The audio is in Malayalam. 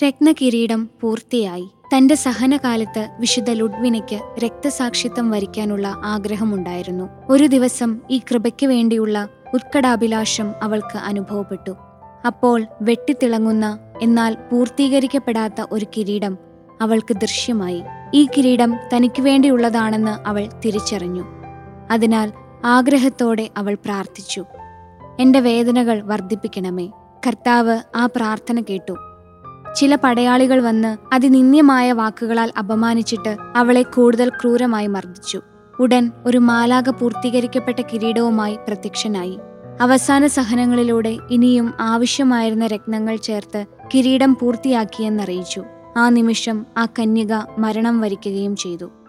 രത്നകിരീടം പൂർത്തിയായി തന്റെ സഹനകാലത്ത് വിശുദ്ധ ലുഡ്വിനയ്ക്ക് രക്തസാക്ഷിത്വം വരിക്കാനുള്ള ആഗ്രഹമുണ്ടായിരുന്നു ഒരു ദിവസം ഈ കൃപയ്ക്ക് വേണ്ടിയുള്ള ഉത്കടാഭിലാഷം അവൾക്ക് അനുഭവപ്പെട്ടു അപ്പോൾ വെട്ടിത്തിളങ്ങുന്ന എന്നാൽ പൂർത്തീകരിക്കപ്പെടാത്ത ഒരു കിരീടം അവൾക്ക് ദൃശ്യമായി ഈ കിരീടം തനിക്ക് വേണ്ടിയുള്ളതാണെന്ന് അവൾ തിരിച്ചറിഞ്ഞു അതിനാൽ ആഗ്രഹത്തോടെ അവൾ പ്രാർത്ഥിച്ചു എന്റെ വേദനകൾ വർദ്ധിപ്പിക്കണമേ കർത്താവ് ആ പ്രാർത്ഥന കേട്ടു ചില പടയാളികൾ വന്ന് അതിനിന്ദ്യമായ വാക്കുകളാൽ അപമാനിച്ചിട്ട് അവളെ കൂടുതൽ ക്രൂരമായി മർദ്ദിച്ചു ഉടൻ ഒരു മാലാക പൂർത്തീകരിക്കപ്പെട്ട കിരീടവുമായി പ്രത്യക്ഷനായി അവസാന സഹനങ്ങളിലൂടെ ഇനിയും ആവശ്യമായിരുന്ന രത്നങ്ങൾ ചേർത്ത് കിരീടം പൂർത്തിയാക്കിയെന്നറിയിച്ചു ആ നിമിഷം ആ കന്യക മരണം വരിക്കുകയും ചെയ്തു